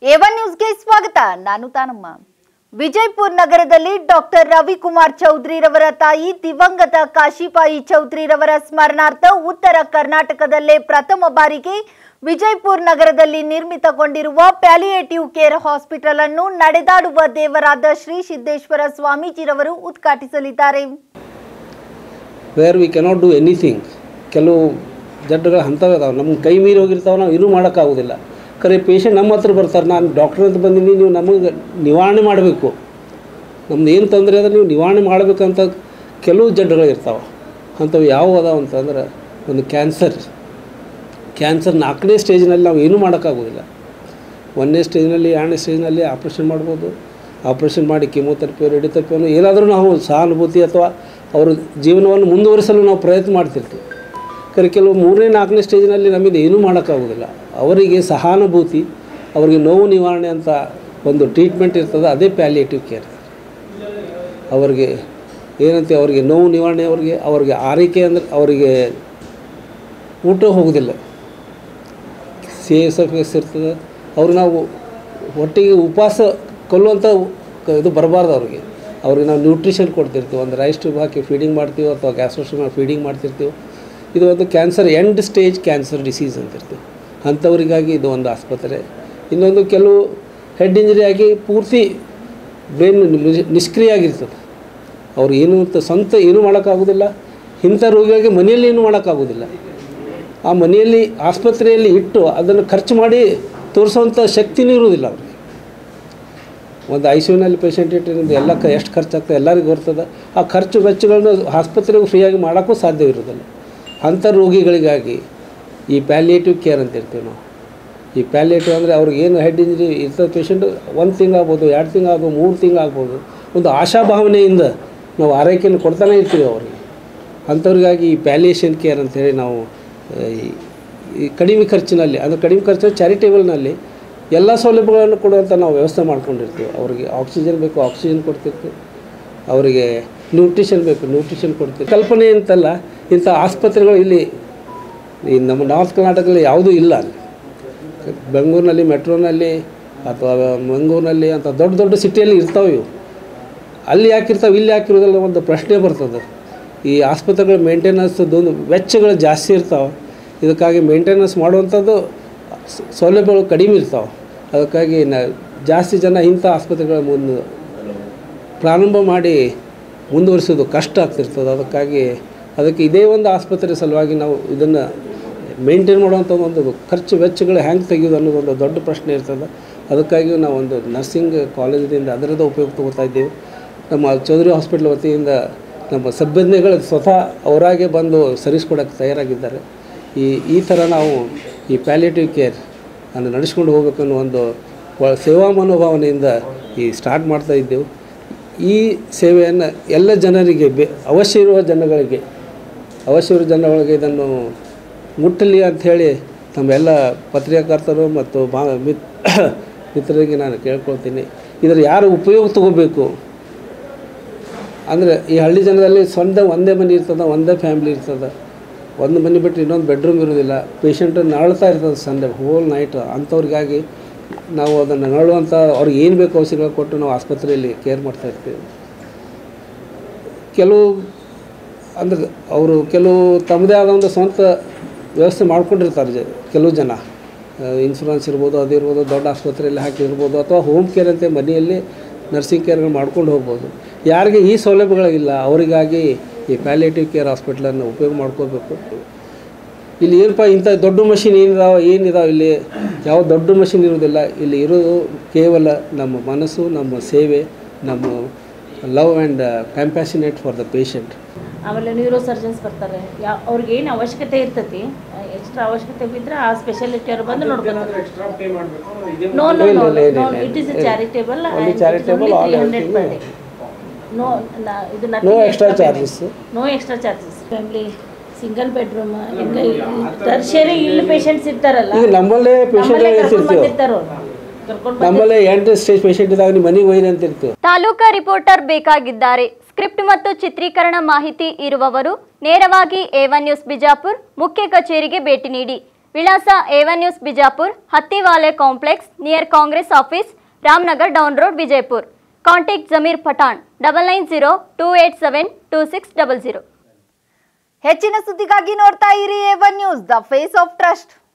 A one ನ್ಯೂಸ್ಗೆ ಸ್ವಾಗತ ನಾನು ತಾನಮ್ಮ ವಿಜಯಪುರ ನಗರದಲ್ಲಿ ಡಾಕ್ಟರ್ ರವಿಕುಮಾರ್ ಚೌಧರಿರವರ ತಾಯಿ ದಿವಂಗತ ಕಾಶಿಪಾಯಿ ಚೌಧರಿರವರ ಸ್ಮರಣಾರ್ಥ ಉತ್ತರ ಕರ್ನಾಟಕದಲ್ಲೇ ಪ್ರಥಮ ಬಾರಿಗೆ ವಿಜಯಪುರ ನಗರದಲ್ಲಿ ನಿರ್ಮಿತಗೊಂಡಿರುವ ಪ್ಯಾಲಿಯೇಟಿವ್ ಕೇರ್ ಹಾಸ್ಪಿಟಲ್ ಅನ್ನು ನಡೆದಾಡುವ ದೇವರಾದ ಶ್ರೀ ಸಿದ್ದೇಶ್ವರ ಸ್ವಾಮೀಜಿರವರು ಉದ್ಘಾಟಿಸಲಿದ್ದಾರೆ where we cannot do anything ಕೆಲವು ಜಡ್ಡುಗಳು ಅಂಥವು ಇದಾವೆ ನಮ್ಮ ಕೈ ಮೀರಿ ಹೋಗಿರ್ತಾವೆ ನಾವು ಇನ್ನೂ ಮಾಡೋಕ್ಕಾಗೋದಿಲ್ಲ ಖರೆ ಪೇಷಂಟ್ ನಮ್ಮ ಹತ್ರ ಬರ್ತಾರೆ ನಾನು ಡಾಕ್ಟರ್ ಅಂತ ಬಂದೀನಿ ನೀವು ನಮಗೆ ನಿವಾರಣೆ ಮಾಡಬೇಕು ನಮ್ದು ಏನು ತೊಂದರೆ ಅದ ನೀವು ನಿವಾರಣೆ ಮಾಡಬೇಕಂತ ಕೆಲವು ಜಡ್ಡುಗಳು ಇರ್ತಾವೆ ಅಂಥವು ಯಾವ ಅದಾವ ಅಂತಂದ್ರೆ ಒಂದು ಕ್ಯಾನ್ಸರ್ ಕ್ಯಾನ್ಸರ್ ನಾಲ್ಕನೇ ಸ್ಟೇಜ್ನಲ್ಲಿ ನಾವು ಏನೂ ಮಾಡೋಕ್ಕಾಗೋದಿಲ್ಲ ಒಂದನೇ ಸ್ಟೇಜ್ನಲ್ಲಿ ಎರಡನೇ ಸ್ಟೇಜ್ನಲ್ಲಿ ಆಪ್ರೇಷನ್ ಮಾಡ್ಬೋದು ಆಪ್ರೇಷನ್ ಮಾಡಿ ಕಿಮೋಥೆರಪಿ ರೇಡಿಯೋಥೆರಪಿಯನ್ನು ಏನಾದರೂ ನಾವು ಸಹಾನುಭೂತಿ ಅಥವಾ ಅವರ ಜೀವನವನ್ನು ಮುಂದುವರಿಸಲು ನಾವು ಪ್ರಯತ್ನ ಮಾಡ್ತಿರ್ತೀವಿ ಕರೆ ಕೆಲವು ಮೂರನೇ ನಾಲ್ಕನೇ ಸ್ಟೇಜ್ನಲ್ಲಿ ನಮಗೆ ಏನೂ ಮಾಡೋಕ್ಕಾಗೋದಿಲ್ಲ ಅವರಿಗೆ ಸಹಾನುಭೂತಿ ಅವರಿಗೆ ನೋವು ನಿವಾರಣೆ ಅಂತ ಒಂದು ಟ್ರೀಟ್ಮೆಂಟ್ ಇರ್ತದೆ ಅದೇ ಪ್ಯಾಲಿಯೇಟಿವ್ ಕೇರ್ ಅವರಿಗೆ ಏನಂತೆ ಅವರಿಗೆ ನೋವು ನಿವಾರಣೆ ಅವರಿಗೆ ಅವರಿಗೆ ಆರೈಕೆ ಅಂದರೆ ಅವರಿಗೆ ಊಟ ಹೋಗೋದಿಲ್ಲ ಸಿ ಎಸ್ ಎಫ್ ಎಸ್ ಇರ್ತದೆ ಅವ್ರಿಗೆ ನಾವು ಒಟ್ಟಿಗೆ ಉಪವಾಸ ಕೊಲ್ಲುವಂಥ ಕ- ಇದು ಬರಬಾರ್ದು ಅವ್ರಿಗೆ ಅವ್ರಿಗೆ ನಾವು ನ್ಯೂಟ್ರಿಷನ್ ಕೊಡ್ತಿರ್ತೀವಿ ಒಂದು ರೈಸ್ ಟ್ಯೂಬ್ ಹಾಕಿ ಫೀಡಿಂಗ್ ಮಾಡ್ತೀವಿ ಅಥವಾ ಗ್ಯಾಸ್ಟ್ರೋಸ್ಟಮ್ ಫೀಡಿಂಗ್ ಮಾಡ್ತಿರ್ತೀವಿ ಇದು ಒಂದು cancer end stage cancer disease ಅಂತಿರ್ತೀವಿ ಅಂಥವರಿಗಾಗಿ ಇದು ಒಂದು ಆಸ್ಪತ್ರೆ ಇನ್ನೊಂದು ಕೆಲವು ಹೆಡ್ ಇಂಜರಿ ಆಗಿ ಪೂರ್ತಿ ಬ್ರೈನ್ ನಿಷ್ಕ್ರಿಯ ಆಗಿರ್ತದೆ ಅವ್ರು ಏನು ಅಂತ ಸ್ವಂತ ಏನೂ ಮಾಡೋಕ್ಕಾಗೋದಿಲ್ಲ ಇಂಥ ರೋಗಿಗಳಿಗೆ ಮನೆಯಲ್ಲಿ ಏನೂ ಮಾಡೋಕ್ಕಾಗೋದಿಲ್ಲ ಆ ಮನೆಯಲ್ಲಿ ಆಸ್ಪತ್ರೆಯಲ್ಲಿ ಇಟ್ಟು ಅದನ್ನು ಖರ್ಚು ಮಾಡಿ ತೋರಿಸೋವಂಥ ಶಕ್ತಿನೂ ಇರುವುದಿಲ್ಲ ಅವ್ರಿಗೆ ಒಂದು ಐ ಸಿ ಯುನಲ್ಲಿ ಪೇಷಂಟ್ ಇಟ್ಟಿರೋದು ಎಲ್ಲ ಕ ಎಷ್ಟು ಖರ್ಚಾಗ್ತದೆ ಎಲ್ಲರಿಗೂ ಬರ್ತದೆ ಆ ಖರ್ಚು ವೆಚ್ಚಗಳನ್ನು ಆಸ್ಪತ್ರೆಗೂ ಫ್ರೀಯಾಗಿ ಮಾಡೋಕ್ಕೂ ಸಾಧ್ಯ ಇರೋದಿಲ್ಲ ಅಂಥ ರೋಗಿಗಳಿಗಾಗಿ ಈ ಪ್ಯಾಲಿಯೇಟಿವ್ ಕೇರ್ ಅಂತ ಇರ್ತೀವಿ ನಾವು ಈ ಪ್ಯಾಲಿಯೇಟಿವ್ ಅಂದರೆ ಅವ್ರಿಗೆ ಏನು ಹೆಡ್ ಇಂಜರಿ ಇರ್ತದೆ ಪೇಷಂಟ್ ಒಂದು ತಿಂಗಳಾಗ್ಬೋದು ಎರಡು ತಿಂಗಳಾಗ್ಬೋದು ಮೂರು ತಿಂಗಳಾಗ್ಬೋದು ಒಂದು ಆಶಾಭಾವನೆಯಿಂದ ನಾವು ಆರೈಕೆಯನ್ನು ಕೊಡ್ತಾನೆ ಇರ್ತೀವಿ ಅವ್ರಿಗೆ ಅಂಥವ್ರಿಗಾಗಿ ಈ ಪ್ಯಾಲಿಯೇಷನ್ ಕೇರ್ ಅಂತೇಳಿ ನಾವು ಆ, ಈ- ಈ ಕಡಿಮೆ ಖರ್ಚಿನಲ್ಲಿ ಅಂದರೆ ಕಡಿಮೆ ಖರ್ಚು ಚಾರಿಟೇಬಲ್ನಲ್ಲಿ ಎಲ್ಲ ಸೌಲಭ್ಯಗಳನ್ನು ಕೊಡುವಂಥ ನಾವು ವ್ಯವಸ್ಥೆ ಮಾಡ್ಕೊಂಡಿರ್ತೀವಿ ಅವ್ರಿಗೆ ಆಕ್ಸಿಜನ್ ಬೇಕು ಆಕ್ಸಿಜನ್ ಕೊಡ್ತಿರ್ತೀವಿ ಅವರಿಗೆ ನ್ಯೂಟ್ರಿಷನ್ ಬೇಕು ನ್ಯೂಟ್ರಿಷನ್ ಕೊಡ್ತೀವಿ ಕಲ್ಪನೆ ಅಂತಲ್ಲ ಇಂಥ ಆಸ್ಪತ್ರೆಗಳು ಇಲ್ಲಿ ಈ ನಮ್ಮ ನಾರ್ತ್ ಕರ್ನಾಟಕದಲ್ಲಿ ಯಾವುದೂ ಇಲ್ಲ ಅಲ್ಲಿ ಬೆಂಗಳೂರಿನಲ್ಲಿ ಮೆಟ್ರೋನಲ್ಲಿ ಅಥವಾ ಮಂಗಳೂರಿನಲ್ಲಿ ಅಂತ ದೊಡ್ಡ ದೊಡ್ಡ ಸಿಟಿಯಲ್ಲಿ ಇರ್ತಾವೆ ಇವು ಅಲ್ಲಿ ಯಾಕಿರ್ತಾವೆ ಇಲ್ಲಿ ಯಾಕಿರೋದಿಲ್ಲ ಒಂದು ಪ್ರಶ್ನೆ ಬರ್ತದೆ ಈ ಆಸ್ಪತ್ರೆಗಳ ಮೇಂಟೆನೆನ್ಸ್ ಒಂದು ವೆಚ್ಚಗಳು ಜಾಸ್ತಿ ಇರ್ತಾವೆ ಇದಕ್ಕಾಗಿ ಮೇಂಟೆನೆನ್ಸ್ ಮಾಡುವಂಥದ್ದು ಸ- ಸೌಲಭ್ಯಗಳು ಕಡಿಮೆ ಇರ್ತಾವೆ ಅದಕ್ಕಾಗಿ ನ ಜಾಸ್ತಿ ಜನ ಇಂಥ ಆಸ್ಪತ್ರೆಗಳ ಮುಂದೆ ಪ್ರಾರಂಭ ಮಾಡಿ ಮುಂದುವರಿಸೋದು ಕಷ್ಟ ಆಗ್ತಿರ್ತದೆ ಅದಕ್ಕಾಗಿ ಅದಕ್ಕೆ ಇದೇ ಒಂದು ಆಸ್ಪತ್ರೆ ಸಲುವಾಗಿ ನಾವು ಇದನ್ನು ಮೇಂಟೈನ್ ಮಾಡುವಂಥ ಒಂದು ಖರ್ಚು ವೆಚ್ಚಗಳು ಹೆಂಗೆ ತೆಗೆಯೋದು ಅನ್ನೋದು ಒಂದು ದೊಡ್ಡ ಪ್ರಶ್ನೆ ಇರ್ತದೆ ಅದಕ್ಕಾಗಿ ನಾವು ಒಂದು ನರ್ಸಿಂಗ್ ಕಾಲೇಜಿನಿಂದ ಅದರದ್ದು ಉಪಯೋಗ ತಗೋತಾ ಇದ್ದೀವಿ ನಮ್ಮ ಚೌಧರಿ ಹಾಸ್ಪಿಟ್ಲ್ ವತಿಯಿಂದ ನಮ್ಮ ಸಭ್ಯಜ್ಞಗಳು ಸ್ವತಃ ಅವರಾಗೆ ಬಂದು ಸರಿಸ್ಕೊಡೋಕ್ಕೆ ತಯಾರಾಗಿದ್ದಾರೆ ಈ ಈ ಥರ ನಾವು ಈ ಪ್ಯಾಲಿಯೇಟಿವ್ ಕೇರ್ ಅನ್ನು ನಡೆಸ್ಕೊಂಡು ಹೋಗ್ಬೇಕನ್ನೋ ಒಂದು ವ- ಸೇವಾ ಮನೋಭಾವನೆಯಿಂದ ಈ ಸ್ಟಾರ್ಟ್ ಮಾಡ್ತಾ ಇದ್ದೆವು ಈ ಸೇವೆಯನ್ನು ಎಲ್ಲ ಜನರಿಗೆ ಬೆ ಅವಶ್ಯ ಇರುವ ಜನಗಳಿಗೆ ಅವಶ್ಯ ಇರುವ ಜನಗಳಿಗೆ ಇದನ್ನು ಮುಟ್ಟಲಿ ಅಂಥೇಳಿ ತಮ್ಮೆಲ್ಲ ಪತ್ರಿಕಾಕರ್ತರು ಮತ್ತು ಬಾ ಮಿತ್ ಮಿತ್ರರಿಗೆ ನಾನು ಕೇಳ್ಕೊಳ್ತೀನಿ ಇದರ ಯಾರು ಉಪಯೋಗ ತಗೋಬೇಕು ಅಂದರೆ ಈ ಹಳ್ಳಿ ಜನದಲ್ಲಿ ಸ್ವಂತ ಒಂದೇ ಮನೆ ಇರ್ತದೆ ಒಂದೇ ಫ್ಯಾಮ್ಲಿ ಇರ್ತದೆ ಒಂದು ಮನೆ ಬಿಟ್ಟು ಇನ್ನೊಂದು ಬೆಡ್ರೂಮ್ ಇರೋದಿಲ್ಲ ಪೇಷಂಟ್ ನರಳ್ತಾ ಇರ್ತದೆ ಸಂಡೇ ಹೋಲ್ ನೈಟ್ ಅಂಥವ್ರಿಗಾಗಿ ನಾವು ಅದನ್ನು ನರಳುವಂಥ ಅವ್ರಿಗೆ ಏನು ಬೇಕು ಔಷಧಿಗಳು ಕೊಟ್ಟು ನಾವು ಆಸ್ಪತ್ರೆಯಲ್ಲಿ ಕೇರ್ ಮಾಡ್ತಾ ಇರ್ತೀವಿ ಕೆಲವು ಅಂದ್ರೆ ಅವರು ಕೆಲವು ತಮ್ಮದೇ ಆದ ಒಂದು ಸ್ವಂತ ವ್ಯವಸ್ಥೆ ಮಾಡ್ಕೊಂಡಿರ್ತಾರೆ ಜ ಕೆಲವು ಜನ ಇನ್ಶೂರೆನ್ಸ್ ಇರ್ಬೋದು ಅದು ಇರ್ಬೋದು ದೊಡ್ಡ ಆಸ್ಪತ್ರೆಯಲ್ಲಿ ಹಾಕಿರ್ಬೋದು ಅಥವಾ ಹೋಮ್ ಕೇರ್ ಅಂತ ಮನೆಯಲ್ಲಿ ನರ್ಸಿಂಗ್ ಕೇರ್ಗಳು ಮಾಡ್ಕೊಂಡು ಹೋಗ್ಬೋದು ಯಾರಿಗೆ ಈ ಸೌಲಭ್ಯಗಳಿಲ್ಲ ಅವರಿಗಾಗಿ ಈ ಪ್ಯಾಲಿಯೇಟಿವ್ ಕೇರ್ ಹಾಸ್ಪಿಟ್ಲನ್ನು ಉಪಯೋಗ ಮಾಡ್ಕೋಬೇಕು ಇಲ್ಲಿ ಏನಪ್ಪ ಇಂಥ ದೊಡ್ಡ ಮಷಿನ್ ಏನಿದಾವೆ ಏನಿದಾವೆ ಇಲ್ಲಿ ಯಾವ ದೊಡ್ಡ ಮಷಿನ್ ಇರೋದಿಲ್ಲ ಇಲ್ಲಿ ಇರೋದು ಕೇವಲ ನಮ್ಮ ಮನಸ್ಸು ನಮ್ಮ ಸೇವೆ ನಮ್ಮ love and compassionate for the patient ಆಮೇಲೆ ನ್ಯೂರೋ ಸರ್ಜನ್ಸ್ ಬರ್ತಾರೆ ಯಾ ಅವ್ರಿಗೆ ಏನು ಅವಶ್ಯಕತೆ ಇರ್ತೈತಿ ಎಕ್ಸ್ಟ್ರಾ ಅವಶ್ಯಕತೆ ಬಿದ್ದರೆ ಆ ಸ್ಪೆಷಾಲಿಟಿ ಅವ್ರು ಬಂದು ನೋಡ್ಬೇಕು ನೋ ನೋ ಇಲ್ಲ, ನೋ ಇಲ್ಲ, ಇಲ್ಲ, ನೋ ಇಲ್ಲ. It is charitable Only charitable, all hundred per day everything. No ಇದು no extra charges no extra charges family single bedroom ಹಿಂಗೆ ಟರ್ಷರಿ ಇಲ್ಲಿ ಪೇಷಂಟ್ಸ್ ಇರ್ತಾರಲ್ಲ ಈಗ ನಮ್ಮಲ್ಲೇ ಪೇಷಂಟ್ ನಮ್ಮಲ್ಲೇ ಕರ್ಕೊಂಡ್ ಇರ್ತಿರ್ತೀವಿ ಬಂದಿರ್ತಾರ ಅವ್ರು ಕರ್ಕೊಂಡು ನಮ್ಮಲ್ಲೇ ಎಂಟು ಸ್ಟೇಜ್ ಪೇಷಂಟ್ ಇದ್ದಾಗ ನಿಮ್ಮ ಮನೆಗೆ ಒಯ್ದು ಅಂತ ಇರ್ತೀವಿ ತಾಲೂಕಾ ರಿಪೋರ್ಟರ್ ಬೇಕಾಗಿದ್ದಾರೆ ಸ್ಕ್ರಿಪ್ಟ್ ಮತ್ತು ಚಿತ್ರೀಕರಣ ಮಾಹಿತಿ ಇರುವವರು ನೇರವಾಗಿ ಎ ಒನ್ ನ್ಯೂಸ್ ಬಿಜಾಪುರ್ ಮುಖ್ಯ ಕಚೇರಿಗೆ ಭೇಟಿ ನೀಡಿ ವಿಳಾಸ A one news Bijapur Hattiwale complex near Congress office Ramanagar down road Vijayapur contact Zameer Pathan double nine zero two eight seven two six double zero ಹೆಚ್ಚಿನ ಸುದ್ದಿಗಾಗಿ ನೋಡ್ತಾ ಇರಿ A one news the face of trust